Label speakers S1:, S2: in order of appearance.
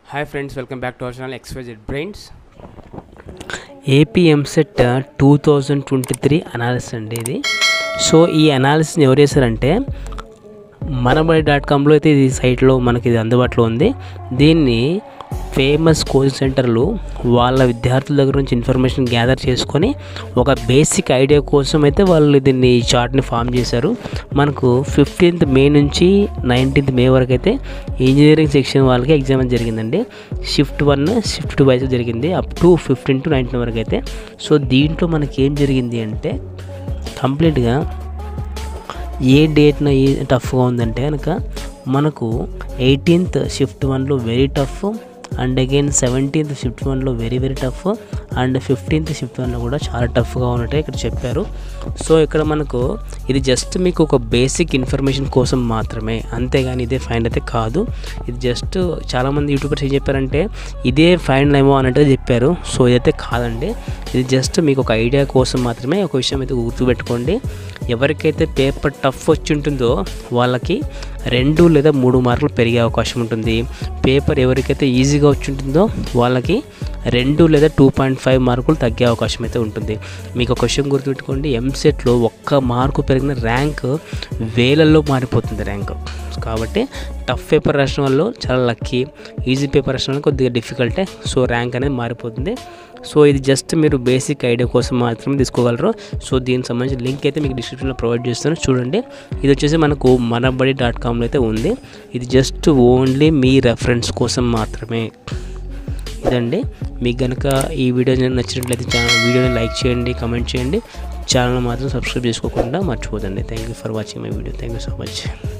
S1: hi friends welcome back to our channel X Y Z brains
S2: AP EAMCET two thousand twenty three analysis అండి ఇది so ఈ అనాలిసిస్ని ఎవరు చేశారంటే మనబడి dot కామ్లో అయితే ఇది సైట్లో మనకి ఇది అందుబాటులో ఉంది దీన్ని ఫేమస్ కోచింగ్ సెంటర్లు వాళ్ళ విద్యార్థుల దగ్గర నుంచి ఇన్ఫర్మేషన్ గ్యాదర్ చేసుకొని ఒక బేసిక్ ఐడియా కోసం అయితే వాళ్ళు దీన్ని ఈ చార్ట్ని ఫామ్ చేశారు మనకు ఫిఫ్టీన్త్ మే నుంచి నైన్టీన్త్ మే వరకు అయితే ఇంజనీరింగ్ సెక్షన్ వాళ్ళకి ఎగ్జామ్ అయితే జరిగిందండి shift one shift two wise జరిగింది up to fifteen to nineteen వరకు అయితే సో దీంట్లో మనకి ఏం జరిగింది అంటే కంప్లీట్గా ఏ డేట్న ఏ టఫ్గా ఉందంటే కనుక మనకు ఎయిటీన్త్ షిఫ్ట్ వన్లో very tough and again seventeenth shift వన్లో very very tough and fifteenth shift వన్లో కూడా చాలా టఫ్గా ఉన్నట్టు ఇక్కడ చెప్పారు సో ఇక్కడ మనకు ఇది జస్ట్ మీకు ఒక బేసిక్ ఇన్ఫర్మేషన్ కోసం మాత్రమే అంతేగాని ఇదే ఫైనల్ అయితే కాదు ఇది జస్ట్ చాలామంది యూట్యూబర్స్ ఏం చెప్పారంటే ఇదే ఫైనల్ ఏమో అన్నట్టు చెప్పారు సో ఇదైతే కాదండి ఇది జస్ట్ మీకు ఒక ఐడియా కోసం మాత్రమే ఒక విషయం అయితే గుర్తుపెట్టుకోండి ఎవరికైతే పేపర్ టఫ్ వచ్చి ఉంటుందో వాళ్ళకి రెండు లేదా మూడు మార్కులు పెరిగే అవకాశం ఉంటుంది పేపర్ ఎవరికైతే ఈజీగా వచ్చి ఉంటుందో వాళ్ళకి రెండు లేదా టూ పాయింట్ ఫైవ్ మార్కులు తగ్గే అవకాశం అయితే ఉంటుంది మీకు ఒక క్వశ్చన్ గుర్తుపెట్టుకోండి ఎంసెట్లో ఒక్క మార్కు పెరిగిన ర్యాంక్ వేలల్లో మారిపోతుంది ర్యాంక్ కాబట్టి టఫ్ పేపర్ రాసిన వాళ్ళు చాలా లక్కీ ఈజీ పేపర్ రాసిన వాళ్ళు కొద్దిగా డిఫికల్టే సో ర్యాంక్ అనేది మారిపోతుంది సో ఇది జస్ట్ మీరు బేసిక్ ఐడియా కోసం మాత్రమే తీసుకోగలరు సో దీనికి సంబంధించిన లింక్ అయితే మీకు డిస్క్రిప్షన్లో ప్రొవైడ్ చేస్తాను చూడండి ఇది వచ్చేసి మనకు మనబడి డాట్ కామ్లో అయితే ఉంది ఇది జస్ట్ ఓన్లీ మీ రెఫరెన్స్ కోసం మాత్రమే ఇదండి మీకు కనుక ఈ వీడియో నచ్చినట్లయితే ఛానల్ వీడియోని లైక్ చేయండి కమెంట్ చేయండి ఛానల్ మాత్రం సబ్స్క్రైబ్ చేసుకోకుండా మర్చిపోదండి thank you for watching my video thank you so much